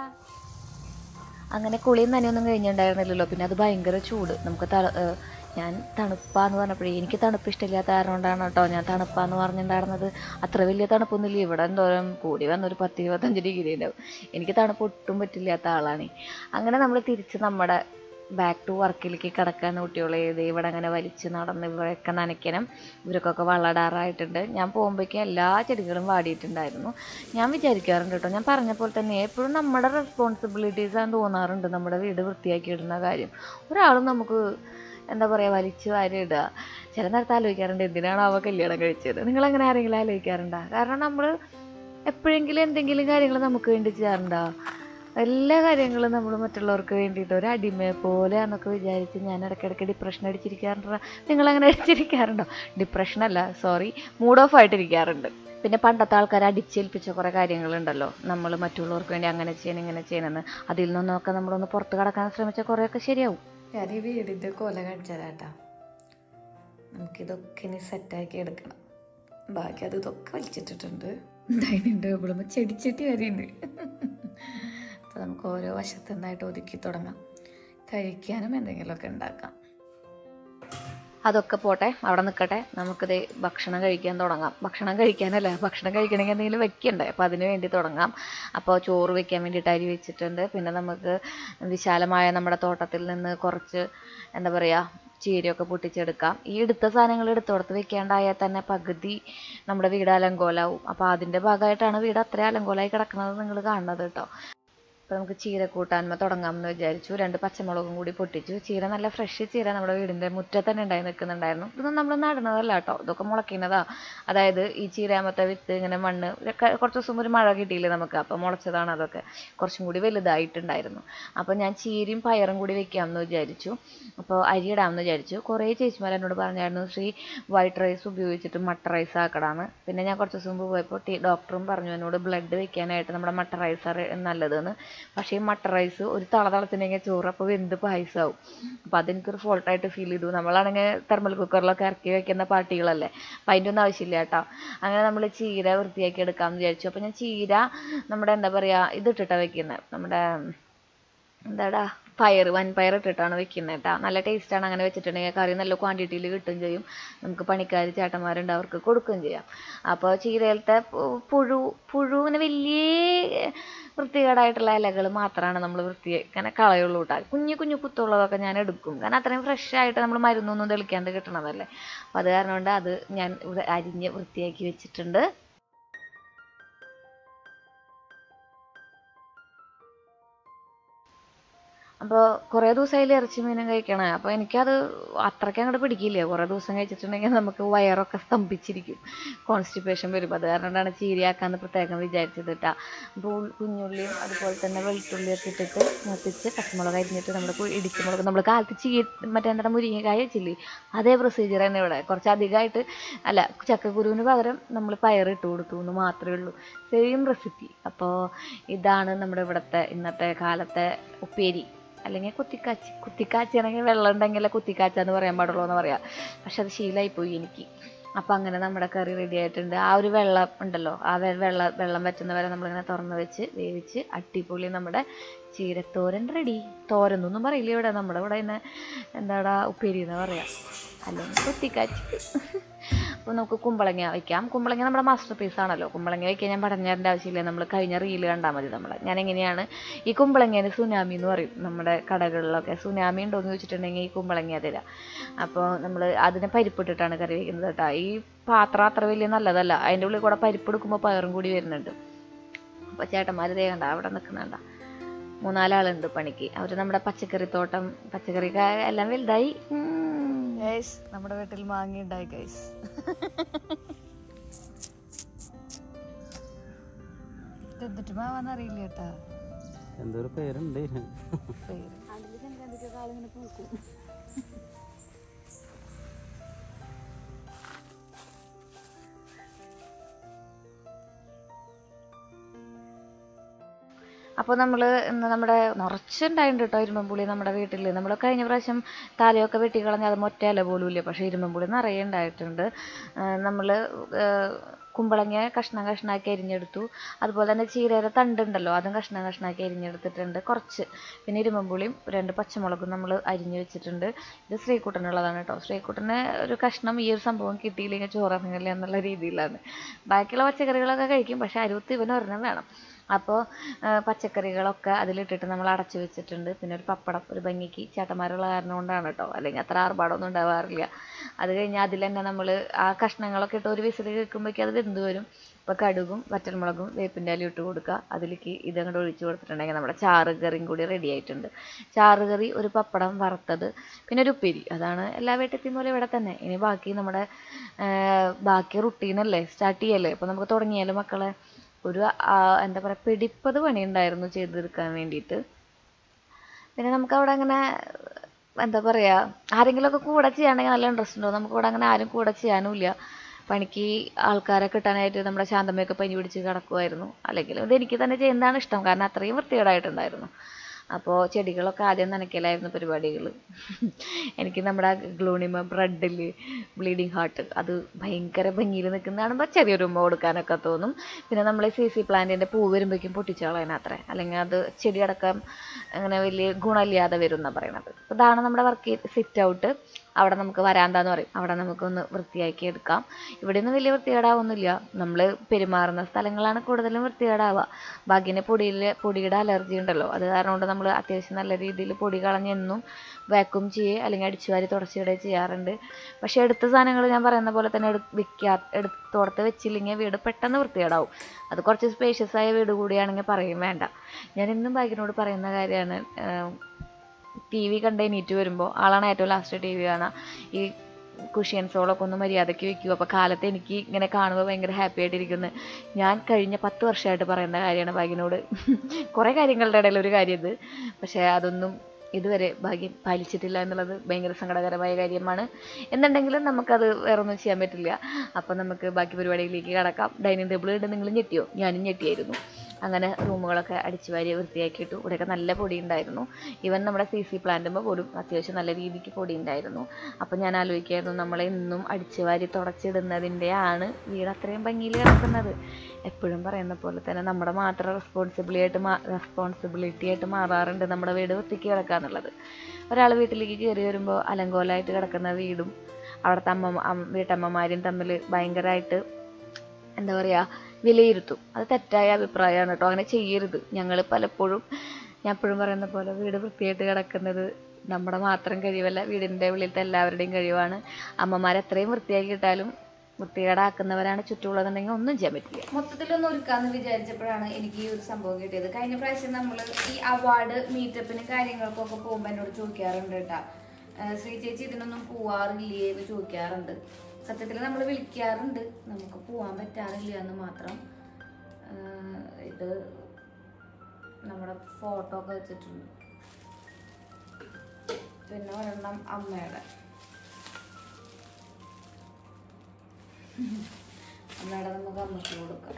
അങ്ങനെ കുളിയും നനയൊന്നും കഴിഞ്ഞിട്ടുണ്ടായിരുന്നില്ലല്ലോ പിന്നെ അത് ഭയങ്കര ചൂട് നമുക്ക് തണു ഏഹ് ഞാൻ തണുപ്പാന്ന് പറഞ്ഞപ്പോഴേ എനിക്ക് തണുപ്പ് ഇഷ്ടമില്ലാത്ത കാരണം കൊണ്ടാണ് കേട്ടോ ഞാൻ തണുപ്പാന്ന് പറഞ്ഞിട്ടുണ്ടായിരുന്നത് അത്ര വലിയ തണുപ്പൊന്നുമില്ല ഇവിടെ എന്തോരം കൂടി വന്നൊരു പത്ത് ഇരുപത്തഞ്ച് ഡിഗ്രി ഉണ്ടാവും എനിക്ക് തണുപ്പ് ഒട്ടും പറ്റില്ലാത്ത ആളാണ് അങ്ങനെ നമ്മൾ തിരിച്ച് നമ്മുടെ ബാക്ക് ടു വർക്കിലേക്ക് കിടക്കാൻ കുട്ടികളെ ഇത് ഇവിടെ അങ്ങനെ വലിച്ച് നടന്ന് ഇവരൊക്കെ നനയ്ക്കണം ഇവർക്കൊക്കെ വളടാറായിട്ടുണ്ട് ഞാൻ പോകുമ്പോഴേക്കും എല്ലാ ചെടികളും വാടിയിട്ടുണ്ടായിരുന്നു ഞാൻ വിചാരിക്കാറുണ്ട് കേട്ടോ ഞാൻ പറഞ്ഞ പോലെ തന്നെ എപ്പോഴും നമ്മുടെ റെസ്പോൺസിബിലിറ്റീസ് ആണെന്ന് തോന്നാറുണ്ട് നമ്മുടെ വീട് വൃത്തിയാക്കി ഇടുന്ന കാര്യം ഒരാളും നമുക്ക് എന്താ പറയുക വലിച്ചു വാരി ഇടുക ചില നേരത്തെ ആലോചിക്കാറുണ്ട് എന്തിനാണ് അവ കല്യാണം കഴിച്ചത് നിങ്ങൾ അങ്ങനെ ആരെങ്കിലും ആലോചിക്കാറുണ്ടോ കാരണം നമ്മൾ എപ്പോഴെങ്കിലും എന്തെങ്കിലും കാര്യങ്ങൾ നമുക്ക് വേണ്ടി ചെയ്യാറുണ്ടോ എല്ലാ കാര്യങ്ങളും നമ്മൾ മറ്റുള്ളവർക്ക് വേണ്ടിയിട്ട് ഒരു അടിമയെ പോലെ എന്നൊക്കെ വിചാരിച്ച് ഞാൻ ഇടയ്ക്കിടയ്ക്ക് ഡിപ്രഷൻ അടിച്ചിരിക്കാറുണ്ടോ നിങ്ങൾ അങ്ങനെ അടിച്ചിരിക്കാറുണ്ടോ ഡിപ്രഷൻ അല്ല സോറി മൂഡ് ഓഫ് ആയിട്ടിരിക്കാറുണ്ട് പിന്നെ പണ്ടത്തെ ആൾക്കാർ അടിച്ചേൽപ്പിച്ച കുറേ കാര്യങ്ങളുണ്ടല്ലോ നമ്മൾ മറ്റുള്ളവർക്ക് വേണ്ടി അങ്ങനെ ചെയ്യണം ഇങ്ങനെ ചെയ്യണമെന്ന് അതിൽ നിന്നൊക്കെ നമ്മളൊന്ന് പുറത്ത് കടക്കാൻ ശ്രമിച്ചാൽ കുറേയൊക്കെ ശരിയാവും ഞാൻ ഈ വീടിൻ്റെ കൊല കാണിച്ചതാട്ടാ നമുക്കിതൊക്കെ ഇനി സെറ്റാക്കി എടുക്കണം ബാക്കി അത് ഇതൊക്കെ വലിച്ചിട്ടിട്ടുണ്ട് ഡൈനിങ് ടേബിളുമ്പോൾ ചെടിച്ചട്ടി വരെയുണ്ട് അപ്പോൾ നമുക്ക് ഓരോ വശത്തു നിന്നായിട്ട് ഒതുക്കി തുടങ്ങാം കഴിക്കാനും എന്തെങ്കിലുമൊക്കെ ഉണ്ടാക്കാം അതൊക്കെ പോട്ടെ അവിടെ നിൽക്കട്ടെ നമുക്കിത് ഭക്ഷണം കഴിക്കാൻ തുടങ്ങാം ഭക്ഷണം കഴിക്കാനല്ല ഭക്ഷണം കഴിക്കണമെങ്കിൽ എന്തെങ്കിലും വെക്കണ്ടേ അപ്പോൾ അതിന് വേണ്ടി തുടങ്ങാം അപ്പോൾ ചോറ് വെക്കാൻ വേണ്ടിയിട്ട് അരി വെച്ചിട്ടുണ്ട് പിന്നെ നമുക്ക് വിശാലമായ നമ്മുടെ തോട്ടത്തിൽ നിന്ന് കുറച്ച് എന്താ പറയുക ചീരയൊക്കെ പൊട്ടിച്ചെടുക്കാം ഈ എടുത്ത സാധനങ്ങൾ എടുത്തോടത്ത് വെക്കാണ്ടായാൽ തന്നെ പകുതി നമ്മുടെ വീട് അലങ്കോലാവും അപ്പോൾ അതിൻ്റെ ഭാഗമായിട്ടാണ് വീട് അത്ര അലങ്കോലായി കിടക്കുന്നത് നിങ്ങൾ കാണുന്നത് കേട്ടോ അപ്പോൾ നമുക്ക് ചീര കൂട്ടാൻമ തുടങ്ങാമെന്ന് വിചാരിച്ചു രണ്ട് പച്ചമുളകും കൂടി പൊട്ടിച്ചു ചീര നല്ല ഫ്രഷ് ചീര നമ്മുടെ വീടിൻ്റെ മുറ്റത്ത് തന്നെ ഉണ്ടായി നിൽക്കുന്നുണ്ടായിരുന്നു ഇതൊന്നും നമ്മൾ നടണതല്ല കേട്ടോ ഇതൊക്കെ മുളയ്ക്കുന്നതാ അതായത് ഈ ചീരാമത്തെ വിത്ത് ഇങ്ങനെ മണ്ണ് ഇതൊക്കെ കുറച്ച് ദിവസം ഒരു മഴ കിട്ടിയില്ലേ നമുക്ക് അപ്പോൾ മുളച്ചതാണ് അതൊക്കെ കുറച്ചും കൂടി വലുതായിട്ടുണ്ടായിരുന്നു അപ്പോൾ ഞാൻ ചീരയും പയറും കൂടി വെക്കാമെന്ന് വിചാരിച്ചു അപ്പോൾ അരി ഇടാമെന്ന് വിചാരിച്ചു കുറേ ചേച്ചിമാർ എന്നോട് പറഞ്ഞായിരുന്നു ശ്രീ വൈറ്റ് റൈസ് ഉപയോഗിച്ചിട്ട് മട്ട റൈസ് ആക്കടാന്ന് പിന്നെ ഞാൻ കുറച്ച് ദിവസം മുമ്പ് പോയപ്പോൾ ടീ ഡോക്ടറും പറഞ്ഞു എന്നോട് ബ്ലഡ് വെക്കാനായിട്ട് നമ്മുടെ മട്ട റൈസ് നല്ലതെന്ന് പക്ഷേ ഈ മട്ട റൈസ് ഒരു തള തളത്തിനെങ്കിൽ ചോറ് അപ്പോൾ വെന്ത് പായസമാവും അപ്പോൾ അതെനിക്കൊരു ഫോൾട്ടായിട്ട് ഫീൽ ചെയ്തു നമ്മളാണെങ്കിൽ തെർമൽ കുക്കറിലൊക്കെ ഇറക്കി വെക്കുന്ന പാർട്ടികളല്ലേ അപ്പം അതിൻ്റെ ഒന്നും ആവശ്യമില്ല കേട്ടോ അങ്ങനെ നമ്മൾ ചീര വൃത്തിയാക്കി എടുക്കാമെന്ന് വിചാരിച്ചു അപ്പോൾ ഞാൻ ചീര നമ്മുടെ എന്താ പറയുക ഇതിട്ടിട്ടാണ് വെക്കുന്നത് നമ്മുടെ എന്താടാ പയർ വൻപയർ ഇട്ടിട്ടാണ് വെക്കുന്നത് കേട്ടോ നല്ല ടേസ്റ്റാണ് അങ്ങനെ വെച്ചിട്ടുണ്ടെങ്കിൽ കറി നല്ല ക്വാണ്ടിറ്റിയിൽ കിട്ടുകയും ചെയ്യും നമുക്ക് പണിക്കാർ ചേട്ടന്മാരുണ്ട് അവർക്ക് കൊടുക്കുകയും ചെയ്യാം അപ്പോൾ ചീരയിലത്തെ പു- പുഴു പുഴു ഇങ്ങനെ വലിയ വൃത്തികേടായിട്ടുള്ള ഇലകൾ മാത്രമാണ് നമ്മൾ വൃത്തി ഇങ്ങനെ കളയുള്ളൂ കേട്ടോ കുഞ്ഞു കുഞ്ഞു കുത്തുള്ളതൊക്കെ ഞാൻ എടുക്കും കാരണം അത്രയും ഫ്രഷ് ആയിട്ട് നമ്മൾ മരുന്നൊന്നും തെളിക്കാണ്ട് കിട്ടണതല്ലേ അപ്പോൾ അത് കാരണം കൊണ്ട് അത് ഞാൻ ഇവിടെ അരിഞ്ഞ് വൃത്തിയാക്കി വെച്ചിട്ടുണ്ട് അപ്പോൾ കുറേ ദിവസമായില്ലേ ഇറച്ചി മീനും കഴിക്കണേ അപ്പോൾ എനിക്കത് അത്രയ്ക്ക് അങ്ങോട്ട് പിടിക്കില്ല കുറേ ദിവസം കഴിച്ചിട്ടുണ്ടെങ്കിൽ നമുക്ക് വയറൊക്കെ സ്തംഭിച്ചിരിക്കും കോൺസ്റ്റിപ്പേഷൻ വരും അത് കാരണം കൊണ്ടാണ് ചീരയാക്കാന്ന് പ്രത്യേകം വിചാരിച്ചത് കേട്ടോ അപ്പോൾ കുഞ്ഞുള്ളിയും അതുപോലെ തന്നെ വെളുത്തുള്ളിയൊക്കെ ഇട്ടിട്ട് മുത്തിച്ച് പച്ചമുളക് അരിഞ്ഞിട്ട് നമ്മൾ ഇടിച്ചുമുളക് നമ്മൾ കാലത്ത് ചീ മറ്റേ എന്താ മുരിങ്ങക്കായ വെച്ചില്ലേ അതേ പ്രൊസീജിയർ തന്നെ ഇവിടെ കുറച്ച് അധികമായിട്ട് അല്ല ചക്കക്കുരുവിന് പകരം നമ്മൾ പയർ ഇട്ട് കൊടുത്തു എന്ന് മാത്രമേ ഉള്ളൂ സെയിം റെസിപ്പി അപ്പോൾ ഇതാണ് നമ്മുടെ ഇവിടുത്തെ ഇന്നത്തെ കാലത്തെ ഉപ്പേരി അല്ലെങ്കിൽ കുത്തിക്കാച്ചി കുത്തിക്കാച്ചി ആണെങ്കിൽ വെള്ളം ഉണ്ടെങ്കിൽ കുത്തിക്കാച്ച എന്ന് പറയാൻ പാടുള്ളൂ എന്ന് പറയാം പക്ഷെ അത് ശീലമായിപ്പോയി എനിക്ക് അപ്പം അങ്ങനെ നമ്മുടെ കറി റെഡി ആയിട്ടുണ്ട് ആ ഒരു വെള്ളം ഉണ്ടല്ലോ ആ വെ- വെള്ളം വെള്ളം വറ്റുന്ന വരെ നമ്മളിങ്ങനെ തുറന്ന് വെച്ച് വേവിച്ച് അടിപൊളി നമ്മുടെ ചീരത്തോരൻ റെഡി തോരനൊന്നും പറയില്ല ഇവിടെ നമ്മുടെ ഇവിടെ ഇന്ന് എന്താടാ ഉപ്പേരി എന്ന് പറയാം അല്ലെങ്കിൽ കുത്തിക്കാച്ചി അപ്പോൾ നമുക്ക് കുമ്പളങ്ങ വയ്ക്കാം കുമ്പളങ്ങ നമ്മുടെ മാസ്റ്റർ പീസ് ആണല്ലോ കുമ്പളങ്ങ വയ്ക്കാൻ ഞാൻ പറഞ്ഞു തരേണ്ട ആവശ്യമില്ല നമ്മൾ കഴിഞ്ഞ റീല് കണ്ടാൽ മതി നമ്മൾ ഞാൻ എങ്ങനെയാണ് ഈ കുമ്പളങ്ങേനെ സുനാമി എന്ന് പറയും നമ്മുടെ കടകളിലൊക്കെ സുനാമി ഉണ്ടോ എന്ന് ചോദിച്ചിട്ടുണ്ടെങ്കിൽ ഈ കുമ്പളങ്ങ തരാം അപ്പോൾ നമ്മൾ അതിനെ പരിപ്പിട്ടിട്ടാണ് കറി വയ്ക്കുന്നത് കേട്ടോ ഈ പാത്രം അത്ര വലിയ നല്ലതല്ല അതിൻ്റെ ഉള്ളിൽ കൂടെ പരിപ്പ് എടുക്കുമ്പോൾ പയറും കൂടി വരുന്നുണ്ട് അപ്പോൾ ചേട്ടന്മാർ ഇതേ കണ്ട അവിടെ നിൽക്കുന്നുണ്ട മൂന്നാലാളുണ്ട് പണിക്ക് അവർ നമ്മുടെ പച്ചക്കറി തോട്ടം പച്ചക്കറി എല്ലാം വലുതായി ഗൈസ് നമ്മുടെ വീട്ടിൽ മാങ്ങ ഉണ്ടായി ഗൈസ് എന്നിട്ട് മാവാന്ന് അറിയില്ല കേട്ടാ
എന്തോ ഒരു പേരുണ്ട് ഇതിന്.
പേര് അതിൽ ചെങ്കന്തിക്കൊക്കെ ആളിങ്ങനെ പൂക്കും അപ്പോൾ നമ്മൾ ഇന്ന് നമ്മുടെ നിറച്ചുണ്ടായിട്ടുണ്ട് കേട്ടോ ഇരുമ്പുളി നമ്മുടെ വീട്ടിൽ നമ്മൾ കഴിഞ്ഞ പ്രാവശ്യം തലയൊക്കെ വെട്ടിക്കളഞ്ഞ് അത് മൊറ്റ ഇല പോലും ഇല്ല പക്ഷേ ഇരുമ്പുളി നിറയെ ഉണ്ടായിട്ടുണ്ട് നമ്മൾ കുമ്പളങ്ങ കഷ്ണം കഷ്ണാക്കി അരിഞ്ഞെടുത്തു അതുപോലെ തന്നെ ചീരയുടെ തണ്ടുണ്ടല്ലോ അതും കഷ്ണം കഷ്ണാക്കി അരിഞ്ഞെടുത്തിട്ടുണ്ട് കുറച്ച് പിന്നെ ഇരുമ്പുളിയും രണ്ട് പച്ചമുളകും നമ്മൾ അരിഞ്ഞു വെച്ചിട്ടുണ്ട് ഇത് ശ്രീകുട്ടനുള്ളതാണ് കേട്ടോ ശ്രീകുട്ടന് ഒരു കഷ്ണം ഈ ഒരു സംഭവം കിട്ടിയില്ലെങ്കിൽ ചോറിറങ്ങില്ല എന്നുള്ള രീതിയിലാണ് ബാക്കിയുള്ള പച്ചക്കറികളൊക്കെ കഴിക്കും പക്ഷെ അരുവത്ത് ഇവന് ഒരെണ്ണം വേണം അപ്പോൾ പച്ചക്കറികളൊക്കെ അതിലിട്ടിട്ട് നമ്മൾ അടച്ചു വെച്ചിട്ടുണ്ട് പിന്നെ ഒരു പപ്പടം ഒരു ഭംഗിക്ക് ചേട്ടന്മാരുള്ള കാരണം കൊണ്ടാണ് കേട്ടോ അല്ലെങ്കിൽ അത്ര ആർഭാടമൊന്നും ഉണ്ടാവാറില്ല അത് കഴിഞ്ഞാൽ അതിൽ തന്നെ നമ്മൾ ആ കഷ്ണങ്ങളൊക്കെ ഇട്ട് ഒരു വിസിൽ കേൾക്കുമ്പോഴേക്കും അത് വെന്ത് വരും അപ്പോൾ കടുകും വറ്റൽമുളകും വേപ്പിൻ്റെ ഇല ഇട്ട് കൊടുക്കുക അതിലേക്ക് ഇതങ്ങോട്ട് ഒഴിച്ച് കൊടുത്തിട്ടുണ്ടെങ്കിൽ നമ്മുടെ ചാറ് കറിയും കൂടി റെഡി ആയിട്ടുണ്ട് ചാറ് കറി ഒരു പപ്പടം വറുത്തത് പിന്നെ ഒരു ഉപ്പേരി അതാണ് എല്ലാ വീട്ടിലത്തെയും പോലെ ഇവിടെ തന്നെ ഇനി ബാക്കി നമ്മുടെ ആ, ബാക്കി റുട്ടീനല്ലേ സ്റ്റാർട്ട് ചെയ്യല്ലേ അപ്പോൾ നമുക്ക് തുടങ്ങിയാലോ മക്കളെ ഒരു ആ, എന്താ പറയുക പിടിപ്പത് പണിയുണ്ടായിരുന്നു ചെയ്ത് തീർക്കാൻ വേണ്ടിയിട്ട് പിന്നെ നമുക്ക് അവിടെ അങ്ങനെ എന്താ പറയാ ആരെങ്കിലുമൊക്കെ കൂടെ ചെയ്യാണെങ്കിൽ നല്ല ഇൻട്രസ്റ്റ് ഉണ്ടാവും നമുക്ക് ഇവിടെ അങ്ങനെ ആരും കൂടെ ചെയ്യാനുമില്ല പണിക്ക് ആൾക്കാരെ കിട്ടാനായിട്ട് നമ്മുടെ ശാന്തമ്മയൊക്കെ പനി പിടിച്ച് കിടക്കുമായിരുന്നു അല്ലെങ്കിൽ ഇത് എനിക്ക് തന്നെ ചെയ്യുന്നതാണ് ഇഷ്ടം കാരണം അത്രയും വൃത്തികേടായിട്ടുണ്ടായിരുന്നു അപ്പോൾ ചെടികളൊക്കെ ആദ്യം നനയ്ക്കലായിരുന്നു പരിപാടികൾ എനിക്ക് നമ്മുടെ ഗ്ലൂണിമ ബ്രെഡിൽ ബ്ലീഡിങ് ഹാർട്ട് അത് ഭയങ്കര ഭംഗിയിൽ നിൽക്കുന്ന കാണുമ്പോൾ ചെറിയൊരു ഉമ്മ കൊടുക്കാനൊക്കെ തോന്നും പിന്നെ നമ്മൾ സി സി പ്ലാന്റിൻ്റെ പൂ വരുമ്പോഴേക്കും പൊട്ടിച്ചോളതിനത്രേ അല്ലെങ്കിൽ അത് ചെടി അടക്കം അങ്ങനെ വലിയ ഗുണമില്ലാതെ വരും എന്നാണ് പറയണത് അപ്പോൾ ഇതാണ് നമ്മുടെ വർക്ക് സിറ്റ് ഔട്ട് അവിടെ നമുക്ക് വരാന്താന്ന് പറയും അവിടെ നമുക്കൊന്ന് വൃത്തിയാക്കി എടുക്കാം ഇവിടെ ഒന്നും വലിയ വൃത്തികേടാവൊന്നുമില്ല നമ്മൾ പെരുമാറുന്ന സ്ഥലങ്ങളാണ് കൂടുതലും വൃത്തികേടാവുക ബാക്കിന് പൊടിയിൽ പൊടിയുടെ അലർജി ഉണ്ടല്ലോ അത് കാരണം കൊണ്ട് നമ്മൾ അത്യാവശ്യം നല്ല രീതിയിൽ പൊടി കളഞ്ഞ് എന്നും വാക്യൂം ചെയ്യുക അല്ലെങ്കിൽ അടിച്ചുവാരി തുടച്ചിടുക ചെയ്യാറുണ്ട് പക്ഷേ എടുത്ത സാധനങ്ങൾ ഞാൻ പറയുന്ന പോലെ തന്നെ എടു വെക്കാ എടുത്തോടത്ത് വെച്ചില്ലെങ്കിൽ വീട് പെട്ടെന്ന് വൃത്തികേടാവും അത് കുറച്ച് സ്പേഷ്യസ് ആയ വീട് കൂടിയാണെങ്കിൽ പറയും വേണ്ട ഞാൻ എന്നും ബാഗിനോട് പറയുന്ന കാര്യമാണ് ടി വി കണ്ട് എണീറ്റ് വരുമ്പോൾ ആളാണ് ഏറ്റവും ലാസ്റ്റ് ടി വി കാണുക ഈ കുഷ്യൻസോളൊക്കെ ഒന്ന് മര്യാദയ്ക്ക് വെക്കൂ അപ്പോൾ കാലത്ത് എനിക്ക് ഇങ്ങനെ കാണുമ്പോൾ ഭയങ്കര ഹാപ്പി ആയിട്ടിരിക്കുന്നു ഞാൻ കഴിഞ്ഞ പത്ത് വർഷമായിട്ട് പറയുന്ന കാര്യമാണ് ഭാഗ്യനോട് കുറേ കാര്യങ്ങളുടെ ഇടയിൽ ഒരു കാര്യം ഇത് പക്ഷേ അതൊന്നും ഇതുവരെ ഭാഗ്യം പാലിച്ചിട്ടില്ല എന്നുള്ളത് ഭയങ്കര സങ്കടകരമായ കാര്യമാണ് എന്നുണ്ടെങ്കിലും നമുക്കത് വേറെ ഒന്നും ചെയ്യാൻ പറ്റില്ല അപ്പം നമുക്ക് ബാക്കി പരിപാടിയിലേക്ക് കടക്കാം ഡൈനിങ് ടേബിൾ കണ്ട് നിങ്ങൾ ഞെട്ടിയോ ഞാനും ഞെട്ടിയായിരുന്നു അങ്ങനെ റൂമുകളൊക്കെ അടിച്ചു വാരി വൃത്തിയാക്കിയിട്ടു ഇവിടെയൊക്കെ നല്ല പൊടി ഉണ്ടായിരുന്നു ഈവൻ നമ്മുടെ സി സി പ്ലാന്റുമ്പോൾ പോലും അത്യാവശ്യം നല്ല രീതിക്ക് പൊടി ഉണ്ടായിരുന്നു അപ്പം ഞാൻ ആലോചിക്കായിരുന്നു നമ്മൾ എന്നും അടിച്ചു വാരി തുടച്ചിടുന്നതിൻ്റെ ആണ് വീട് അത്രയും ഭംഗിയിൽ കിടക്കുന്നത് എപ്പോഴും പറയുന്ന പോലെ തന്നെ നമ്മുടെ മാത്രം റെസ്പോൺസിബിലിറ്റി ആയിട്ട് മാ റെസ്പോൺസിബിലിറ്റി ആയിട്ട് മാറാറുണ്ട് നമ്മുടെ വീട് വൃത്തിക്ക് കിടക്കുക എന്നുള്ളത് ഒരാൾ വീട്ടിലേക്ക് കയറി വരുമ്പോൾ അലങ്കോലമായിട്ട് കിടക്കുന്ന വീടും അവിടുത്തെ അമ്മ അം- വീട്ടമ്മമാരും തമ്മിൽ ഭയങ്കരമായിട്ട് എന്താ പറയുക വിലയിരുത്തും അത് തെറ്റായ അഭിപ്രായമാണ് കേട്ടോ അങ്ങനെ ചെയ്യരുത് ഞങ്ങൾ പലപ്പോഴും ഞാൻ എപ്പോഴും പറയുന്ന പോലെ വീട് വൃത്തിയായിട്ട് കിടക്കുന്നത് നമ്മുടെ മാത്രം കഴിവല്ല വീടിൻ്റെ ഉള്ളിലത്തെ എല്ലാവരുടെയും കഴിവാണ് അമ്മമാർ എത്രയും വൃത്തിയാക്കി ഇട്ടാലും വൃത്തികേടാക്കുന്നവരാണ് ചുറ്റുമുള്ളതെന്നുണ്ടെങ്കിൽ ഒന്നും ചെയ്യാൻ പറ്റില്ല
മൊത്തത്തിലൊന്ന് ഒരുക്കാന്ന് വിചാരിച്ചപ്പോഴാണ് എനിക്ക് ഈ ഒരു സംഭവം കിട്ടിയത് കഴിഞ്ഞ പ്രാവശ്യം നമ്മൾ ഈ അവാർഡ് മീറ്റപ്പിന് കാര്യങ്ങൾക്കൊക്കെ പോകുമ്പോൾ എന്നോട് ചോദിക്കാറുണ്ട് കേട്ടാ ഏഹ് ശ്രീ ചേച്ചി ഇതിനൊന്നും പോവാറില്ലേ എന്ന് ചോദിക്കാറുണ്ട് സത്യത്തിൽ നമ്മൾ വിളിക്കാറുണ്ട് നമുക്ക് പോവാൻ പറ്റാറില്ല എന്ന് മാത്രം ഏഹ് ഇത് നമ്മുടെ ഫോട്ടോ ഒക്കെ വെച്ചിട്ടുണ്ട് പിന്നെ ഒരെണ്ണം അമ്മയുടെ അമ്മയുടെ നമുക്ക് അമ്മയ്ക്ക് കൊടുക്കാം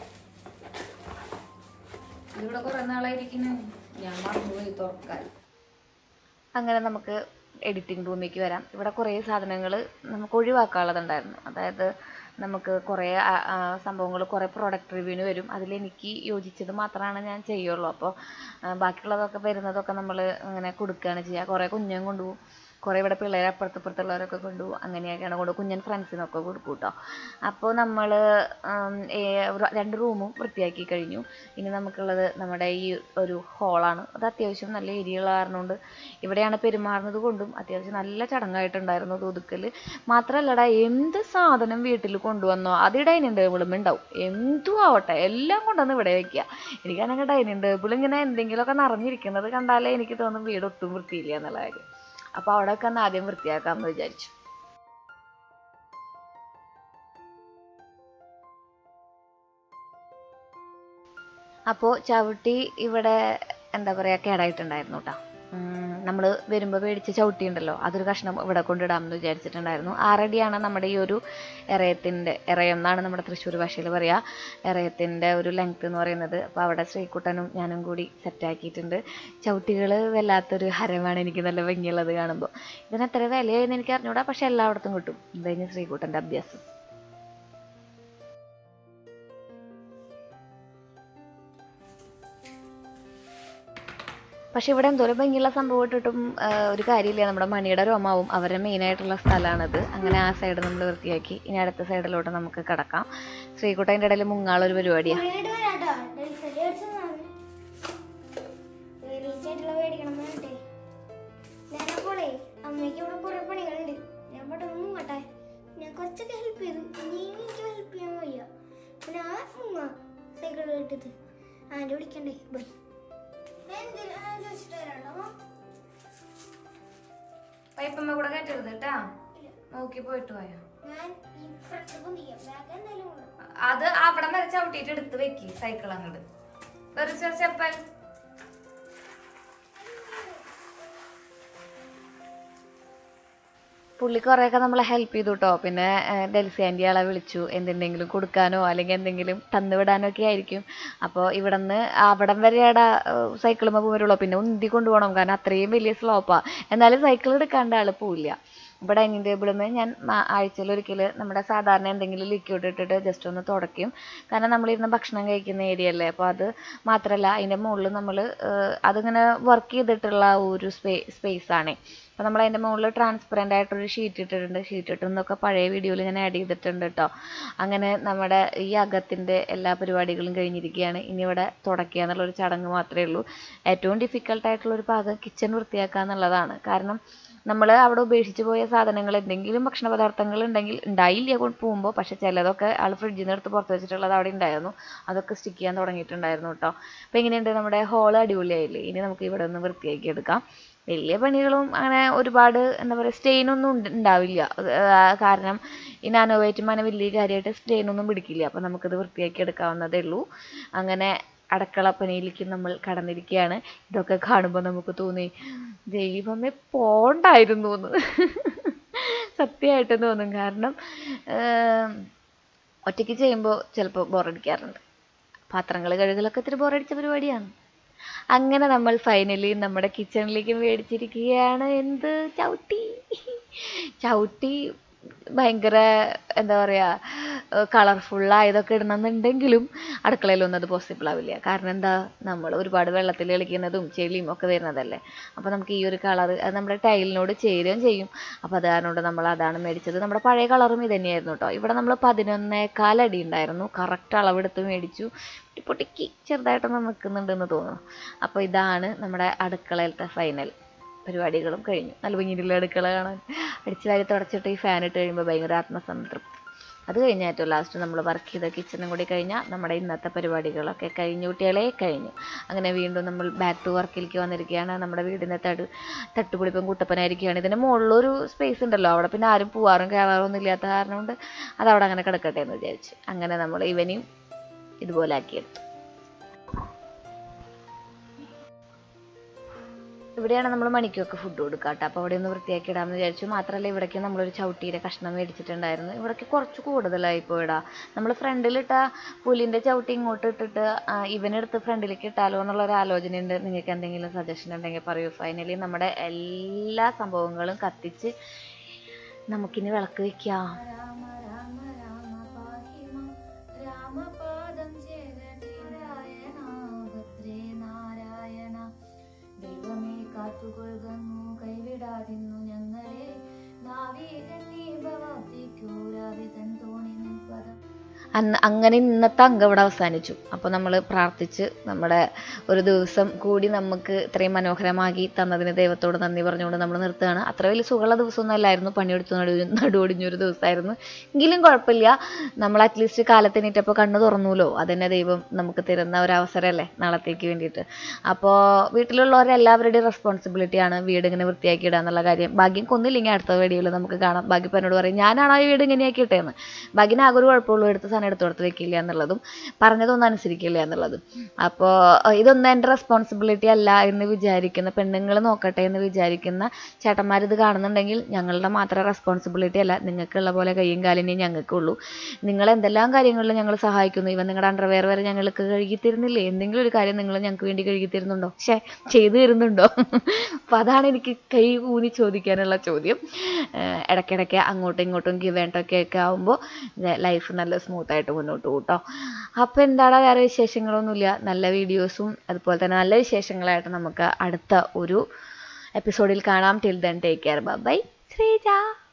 ഇതിവിടെ കുറെ നാളായിരിക്കുന്നു ഞാൻ മറന്നുപോയി തുറക്കാൻ
അങ്ങനെ നമുക്ക് എഡിറ്റിംഗ് റൂമിലേക്ക് വരാം ഇവിടെ കുറേ സാധനങ്ങൾ നമുക്ക് ഒഴിവാക്കാനുള്ളതുണ്ടായിരുന്നു അതായത് നമുക്ക് കുറേ സംഭവങ്ങൾ കുറേ പ്രൊഡക്റ്റ് റിവ്യൂവിന് വരും അതിൽ എനിക്ക് യോജിച്ചത് മാത്രമാണ് ഞാൻ ചെയ്യുള്ളൂ അപ്പോൾ ബാക്കിയുള്ളതൊക്കെ വരുന്നതൊക്കെ നമ്മൾ അങ്ങനെ കൊടുക്കുകയാണ് ചെയ്യുക കുറേ കുഞ്ഞും കൊണ്ടുപോകും കുറേ ഇവിടെ പിള്ളേർ അപ്പുറത്ത് ഇപ്പുറത്തുള്ളവരൊക്കെ കൊണ്ടുപോകും അങ്ങനെയൊക്കെയാണ് കൊണ്ട് കുഞ്ഞൻ ഫ്രണ്ട്സിനൊക്കെ കൊടുക്കും കേട്ടോ അപ്പോൾ നമ്മൾ രണ്ട് റൂമും വൃത്തിയാക്കി കഴിഞ്ഞു ഇനി നമുക്കുള്ളത് നമ്മുടെ ഈ ഒരു ഹോളാണ് അത് അത്യാവശ്യം നല്ല ഏരിയയുള്ള കാരണം കൊണ്ട് ഇവിടെയാണ് പെരുമാറുന്നത് കൊണ്ടും അത്യാവശ്യം നല്ല ചടങ്ങായിട്ടുണ്ടായിരുന്നു അത് ഒതുക്കൽ മാത്രമല്ലടാ എന്ത് സാധനം വീട്ടിൽ കൊണ്ടുവന്നോ അത് ഡൈനിങ് ടേബിളും ഉണ്ടാവും എന്തും ആവട്ടെ എല്ലാം കൊണ്ടുവന്ന് ഇവിടെ വെക്കുക എനിക്കാണെങ്കിൽ ഡൈനിങ് ടേബിൾ ഇങ്ങനെ എന്തെങ്കിലുമൊക്കെ നിറഞ്ഞിരിക്കുന്നത് കണ്ടാലേ എനിക്ക് തോന്നും വീട് ഒട്ടും വൃത്തിയില്ല എന്നുള്ള കാര്യം അപ്പോൾ അവിടെയൊക്കെ ഒന്ന് ആദ്യം വൃത്തിയാക്കാമെന്ന് വിചാരിച്ചു അപ്പോൾ ചവിട്ടി ഇവിടെ എന്താ പറയുക കേടായിട്ടുണ്ടായിരുന്നു കേട്ടോ നമ്മൾ വരുമ്പോൾ മേടിച്ച ചവിട്ടി ഉണ്ടല്ലോ അതൊരു കഷ്ണം ഇവിടെ കൊണ്ടിടാമെന്ന് വിചാരിച്ചിട്ടുണ്ടായിരുന്നു ആറടിയാണ് നമ്മുടെ ഈ ഒരു എറയത്തിൻ്റെ എറയം എന്നാണ് നമ്മുടെ തൃശ്ശൂർ ഭാഷയിൽ പറയുക എറയത്തിൻ്റെ ഒരു ലെങ്ത് എന്ന് പറയുന്നത് അപ്പോൾ അവിടെ ശ്രീകുട്ടനും ഞാനും കൂടി സെറ്റാക്കിയിട്ടുണ്ട് ചവിട്ടികൾ വല്ലാത്തൊരു ഹരമാണ് എനിക്ക് നല്ല ഭംഗിയുള്ളത് കാണുമ്പോൾ ഇതിന് എത്ര വിലയായെന്ന് എനിക്ക് അറിഞ്ഞൂടാ പക്ഷെ എല്ലായിടത്തും കിട്ടും ഇത് കഴിഞ്ഞ് ശ്രീകുട്ടൻ്റെ അഭ്യാസം പക്ഷെ ഇവിടെ എന്തോരം ഭംഗിയുള്ള സംഭവം ഇട്ടിട്ടും ആ, ഒരു കാര്യമില്ല നമ്മുടെ മണിയുടെ രോമാവും അവരുടെ മെയിനായിട്ടുള്ള സ്ഥലമാണത് അങ്ങനെ ആ സൈഡ് നമ്മൾ വൃത്തിയാക്കി ഇനി അടുത്ത സൈഡിലോട്ട് നമുക്ക് കിടക്കാം ശ്രീകുട്ട അതിൻ്റെ ഇടയിൽ മുങ്ങാളൊരു പരിപാടിയാണ്
വീട് വരാട്ടോ ഡെലിസലി അടിച്ചതാണ് റീച്ചായിട്ടുള്ള മേടിക്കണം വേണ്ടേ ഞാനപ്പോളേ അമ്മയ്ക്ക് ഇവിടെ കുറെ പണികളുണ്ട് ഞാൻ പെട്ടെന്ന് മുങ്ങട്ടെ ഞാൻ കുറച്ചൊക്കെ ഹെൽപ്പ് ചെയ്തു ഇനി എനിക്ക് ഹെൽപ്പ് ചെയ്യാൻ വയ്യ പിന്നെ ആ മുങ്ങ സൈക്കിൾ ഇട്ടിട്ട് ആൻ്റെ വിളിക്കണ്ടേ ബൈ എന്തിനാ ചോദിച്ചിട്ട് വരാട്ടോ
പൈപ്പമ്മ കൂടെ കയറ്റരുത് കേട്ടാ നോക്കി പോയിട്ട് പോയോ
ഞാൻ ഈ ഫ്രണ്ട് പൊന്തിക്കാം ബാഗ് എന്തായാലും കൊണ്ട്
അത് അവിടെ വരെ ചവിട്ടിയിട്ട് എടുത്ത് വെക്ക് സൈക്കിൾ അങ്ങോട്ട് വെറുതെ ചെപ്പൽ
പുള്ളി കുറേയൊക്കെ നമ്മളെ ഹെൽപ്പ് ചെയ്തു കേട്ടോ പിന്നെ ഏഹ്, ഡെൽസി ആൻറ്റി ആളെ വിളിച്ചു എന്തെങ്കിലും കൊടുക്കാനോ അല്ലെങ്കിൽ എന്തെങ്കിലും തന്നു വിടാനോ ഒക്കെ ആയിരിക്കും അപ്പോൾ ഇവിടെ നിന്ന് അവിടം വരെയാടാ സൈക്കിളുമ്പോൾ പോരുള്ളൂ പിന്നെ ഉന്തി കൊണ്ടുപോകണം കാരണം അത്രയും വലിയ സ്ലോപ്പാണ് എന്നാലും സൈക്കിൾ എടുക്കാണ്ട് ആൾ പോവില്ല ഇപ്പോൾ ഡൈനിങ് ടേബിളിൽ നിന്ന് ഞാൻ ആഴ്ചയിൽ ഒരിക്കൽ നമ്മുടെ സാധാരണ എന്തെങ്കിലും ലിക്വിഡ് ഇട്ടിട്ട് ജസ്റ്റ് ഒന്ന് തുടയ്ക്കും കാരണം നമ്മളിരുന്ന് ഭക്ഷണം കഴിക്കുന്ന ഏരിയ അല്ലേ അപ്പോൾ അത് മാത്രമല്ല അതിൻ്റെ മുകളിൽ നമ്മൾ അതിങ്ങനെ വർക്ക് ചെയ്തിട്ടുള്ള ഒരു സ്പേ സ്പേസ് ആണ് അപ്പോൾ നമ്മൾ അതിൻ്റെ മുകളിൽ ട്രാൻസ്പെറൻ്റ് ആയിട്ടൊരു ഷീറ്റ് ഇട്ടിട്ടുണ്ട് ഷീറ്റ് ഇട്ടെന്നൊക്കെ പഴയ വീഡിയോയിൽ ഞാൻ ആഡ് ചെയ്തിട്ടുണ്ട് കേട്ടോ അങ്ങനെ നമ്മുടെ ഈ അകത്തിൻ്റെ എല്ലാ പരിപാടികളും കഴിഞ്ഞിരിക്കുകയാണ് ഇനി ഇവിടെ തുടയ്ക്കുക എന്നുള്ളൊരു ചടങ്ങ് മാത്രമേ ഉള്ളൂ ഏറ്റവും ഡിഫിക്കൽട്ട് ആയിട്ടുള്ള ഒരു ഭാഗം കിച്ചൺ വൃത്തിയാക്കുക എന്നുള്ളതാണ് കാരണം നമ്മൾ അവിടെ ഉപേക്ഷിച്ച് പോയ സാധനങ്ങൾ എന്തെങ്കിലും ഭക്ഷണ പദാർത്ഥങ്ങൾ ഉണ്ടെങ്കിൽ ഉണ്ടായില്ല കൊണ്ട് പോകുമ്പോൾ പക്ഷെ ചിലതൊക്കെ ആൾ ഫ്രിഡ്ജിൽ നിന്ന് എടുത്ത് പുറത്ത് വെച്ചിട്ടുള്ളത് അവിടെ ഉണ്ടായിരുന്നു അതൊക്കെ സ്റ്റിക്ക് ചെയ്യാൻ തുടങ്ങിയിട്ടുണ്ടായിരുന്നു കേട്ടോ അപ്പോൾ എങ്ങനെയുണ്ട് നമ്മുടെ ഹോൾ അടിപൊളിയായില്ലേ ഇനി നമുക്ക് ഇവിടെ ഒന്ന് വൃത്തിയാക്കി എടുക്കാം വലിയ പണികളും അങ്ങനെ ഒരുപാട് എന്താ പറയുക സ്ട്രെയിനൊന്നും ഉണ്ട് ഉണ്ടാവില്ല അത് ആ കാരണം ഈ നാനോവൈറ്റും അങ്ങനെ വലിയ കാര്യമായിട്ട് സ്ട്രെയിനൊന്നും പിടിക്കില്ല അപ്പോൾ നമുക്കിത് വൃത്തിയാക്കി എടുക്കാവുന്നതേ ഉള്ളൂ അങ്ങനെ അടുക്കള പണിയിലേക്ക് നമ്മൾ കടന്നിരിക്കുകയാണ് ഇതൊക്കെ കാണുമ്പോൾ നമുക്ക് തോന്നി ദൈവമേ പോണ്ടായിരുന്നു എന്ന് സത്യമായിട്ട് തോന്നും കാരണം ഏം, ഒറ്റയ്ക്ക് ചെയ്യുമ്പോൾ ചിലപ്പോൾ ബോറടിക്കാറുണ്ട് പാത്രങ്ങൾ കഴുകലൊക്കെ ഇത്തിരി ബോറടിച്ച പരിപാടിയാണ് അങ്ങനെ നമ്മൾ ഫൈനലി നമ്മുടെ കിച്ചണിലേക്ക് മേടിച്ചിരിക്കുകയാണ് എന്ത് ചവിട്ടി ചവിട്ടി ഭയങ്കര എന്താ പറയുക കളർഫുള്ളായതൊക്കെ ഇടണമെന്നുണ്ടെങ്കിലും അടുക്കളയിലൊന്നും അത് പോസിബിൾ ആവില്ല കാരണം എന്താ നമ്മൾ ഒരുപാട് വെള്ളത്തിൽ കളിക്കുന്നതും ചെളിയും ഒക്കെ വരുന്നതല്ലേ അപ്പോൾ നമുക്ക് ഈ ഒരു കളർ അത് നമ്മുടെ ടൈലിനോട് ചേരുകയും ചെയ്യും അപ്പോൾ അത് കാരണം കൊണ്ട് നമ്മൾ അതാണ് മേടിച്ചത് നമ്മുടെ പഴയ കളറും ഇത് തന്നെയായിരുന്നു കേട്ടോ ഇവിടെ നമ്മൾ പതിനൊന്നേകാൽ അടി ഉണ്ടായിരുന്നു കറക്റ്റ് അളവെടുത്ത് മേടിച്ചു പൊട്ടിക്ക് ചെറുതായിട്ടൊന്ന് നിൽക്കുന്നുണ്ടെന്ന് തോന്നുന്നു അപ്പോൾ ഇതാണ് നമ്മുടെ അടുക്കളയിലത്തെ ഫൈനൽ പരിപാടികളും കഴിഞ്ഞു നല്ല ഭംഗിയിലുള്ള അടുക്കള കാണാൻ അടിച്ചു വാരി തുടച്ചിട്ട് ഈ ഫാൻ ഇട്ട് കഴിയുമ്പോൾ ഭയങ്കര ആത്മസംതൃപ്തി അത് കഴിഞ്ഞ ഏറ്റവും ലാസ്റ്റ് നമ്മൾ വർക്ക് ചെയ്ത കിച്ചണും കൂടി കഴിഞ്ഞാൽ നമ്മുടെ ഇന്നത്തെ പരിപാടികളൊക്കെ കഴിഞ്ഞു കുട്ടികളെ കഴിഞ്ഞു അങ്ങനെ വീണ്ടും നമ്മൾ ബാക്ക് ടു വർക്കിലേക്ക് വന്നിരിക്കുകയാണ് നമ്മുടെ വീടിൻ്റെ തട് തട്ടുപൊളിപ്പം കുട്ടപ്പനായിരിക്കുകയാണ് ഇതിന് മുകളിലൊരു സ്പേസ് ഉണ്ടല്ലോ അവിടെ പിന്നെ ആരും പോവാറും കയറാറും ഒന്നും ഇല്ലാത്ത കാരണം കൊണ്ട് അത് അവിടെ അങ്ങനെ കിടക്കട്ടെ എന്ന് വിചാരിച്ചു അങ്ങനെ നമ്മൾ ഇവനെയും ഇതുപോലെ ആക്കിയെടുത്തു ഇവിടെയാണ് നമ്മൾ മണിക്കൊക്കെ ഫുഡ് കൊടുക്കുക കേട്ടോ അപ്പോൾ അവിടെ ഒന്ന് വൃത്തിയാക്കി ഇടാമെന്ന് വിചാരിച്ചു മാത്രമല്ല ഇവിടേക്ക് നമ്മളൊരു ചവിട്ടിയുടെ കഷ്ണം മേടിച്ചിട്ടുണ്ടായിരുന്നു ഇവിടേക്ക് കുറച്ച് കൂടുതലായി ഇപ്പോൾ ഇടാം നമ്മൾ ഫ്രണ്ടിലിട്ട പുലിൻ്റെ ചവിട്ടി ഇങ്ങോട്ട് ഇട്ടിട്ട് ആ, ഇവനെടുത്ത് ഫ്രണ്ടിലേക്ക് ഇട്ടാലോ എന്നുള്ള ഒരു ആലോചനയുണ്ട് നിങ്ങൾക്ക് എന്തെങ്കിലും സജഷൻ ഉണ്ടെങ്കിൽ പറയൂ ഫൈനലി നമ്മുടെ എല്ലാ സംഭവങ്ങളും കത്തിച്ച് നമുക്കിനി വിളക്ക് വെക്കാം
രാമ രാമ രാമ പാഹിമ രാമപാദം ചേരട്ടെ നാരായണ ഭദ്രേ നാരായണ ദൈവമേ കാത്തുകൊള്ളുന്നു കൈവിടാതിന്നു ഞങ്ങളെ നാവീകന്നീ ഭവാബ്ദിക്കൂരാവി തൻ തോണി നിൻപദം
അന്ന് അങ്ങനെ ഇന്നത്തെ അംഗം ഇവിടെ അവസാനിച്ചു അപ്പോൾ നമ്മൾ പ്രാർത്ഥിച്ച് നമ്മുടെ ഒരു ദിവസം കൂടി നമുക്ക് ഇത്രയും മനോഹരമാക്കി തന്നതിന് ദൈവത്തോട് നന്ദി പറഞ്ഞുകൊണ്ട് നമ്മൾ നിർത്തുകയാണ് അത്ര വലിയ സുഖമുള്ള ദിവസമൊന്നും അല്ലായിരുന്നു പണിയെടുത്ത് നടു നടുവൊടിഞ്ഞൊരു ദിവസമായിരുന്നു എങ്കിലും കുഴപ്പമില്ല നമ്മൾ അറ്റ്ലീസ്റ്റ് കാലത്ത് എണീറ്റപ്പോൾ കണ്ണ് തുറന്നുല്ലോ അതന്നെ ദൈവം നമുക്ക് തരുന്ന ഒരു അവസരമല്ലേ നാളത്തേക്ക് വേണ്ടിയിട്ട് അപ്പോൾ വീട്ടിലുള്ളവരെല്ലാവരുടെയും റെസ്പോൺസിബിലിറ്റിയാണ് വീട് ഇങ്ങനെ വൃത്തിയാക്കി ഇടുക എന്നുള്ള കാര്യം ഭാഗ്യം കൊന്നില്ലെങ്കിൽ അടുത്ത വീഡിയോയിൽ നമുക്ക് കാണാം ഭാഗ്യം എന്നോട് പറയും ഞാനാണോ ഈ വീട് ഇങ്ങനെയാക്കി ഇട്ടേന്ന് ഭാഗ്യന് ആകെ ഒരു കുഴപ്പമുള്ളൂ എടുത്ത സാധനം എടുത്ത് കൊടുത്ത് വെക്കില്ല എന്നുള്ളതും പറഞ്ഞതൊന്നും അനുസരിക്കില്ല എന്നുള്ളതും അപ്പോൾ ഇതൊന്നും എൻ്റെ റെസ്പോൺസിബിലിറ്റി അല്ല എന്ന് വിചാരിക്കുന്ന പെണ്ണുങ്ങൾ നോക്കട്ടെ എന്ന് വിചാരിക്കുന്ന ചേട്ടന്മാർ ഇത് കാണുന്നുണ്ടെങ്കിൽ ഞങ്ങളുടെ മാത്രം റെസ്പോൺസിബിലിറ്റി അല്ല നിങ്ങൾക്കുള്ള പോലെ കയ്യും കാലിനെയും ഞങ്ങൾക്കുള്ളൂ നിങ്ങൾ എന്തെല്ലാം കാര്യങ്ങളിലും ഞങ്ങൾ സഹായിക്കുന്നു ഇവൻ നിങ്ങളുടെ അണ്ടർവെയർ വരെ ഞങ്ങൾക്ക് കഴുകി തരുന്നില്ലേ എന്തെങ്കിലും ഒരു കാര്യം നിങ്ങൾ ഞങ്ങൾക്ക് വേണ്ടി കഴുകി തരുന്നുണ്ടോ പക്ഷേ ചെയ്തു തരുന്നുണ്ടോ അപ്പോൾ അതാണ് എനിക്ക് കൈ ഊന്നി ചോദിക്കാനുള്ള ചോദ്യം ഏഹ് ഇടയ്ക്കിടയ്ക്ക് അങ്ങോട്ടും ഇങ്ങോട്ടും ഗിവ് ആൻഡ് ഒക്കെ ആകുമ്പോൾ ലൈഫ് നല്ല സ്മൂത്ത് സപ്പോർട്ടായിട്ട് മുന്നോട്ട് കൂട്ടോ അപ്പോൾ എന്താണ് വേറെ വിശേഷങ്ങളൊന്നുമില്ല നല്ല വീഡിയോസും അതുപോലെ തന്നെ നല്ല വിശേഷങ്ങളായിട്ട് നമുക്ക് അടുത്ത ഒരു എപ്പിസോഡിൽ കാണാം till then take care bye Sreeja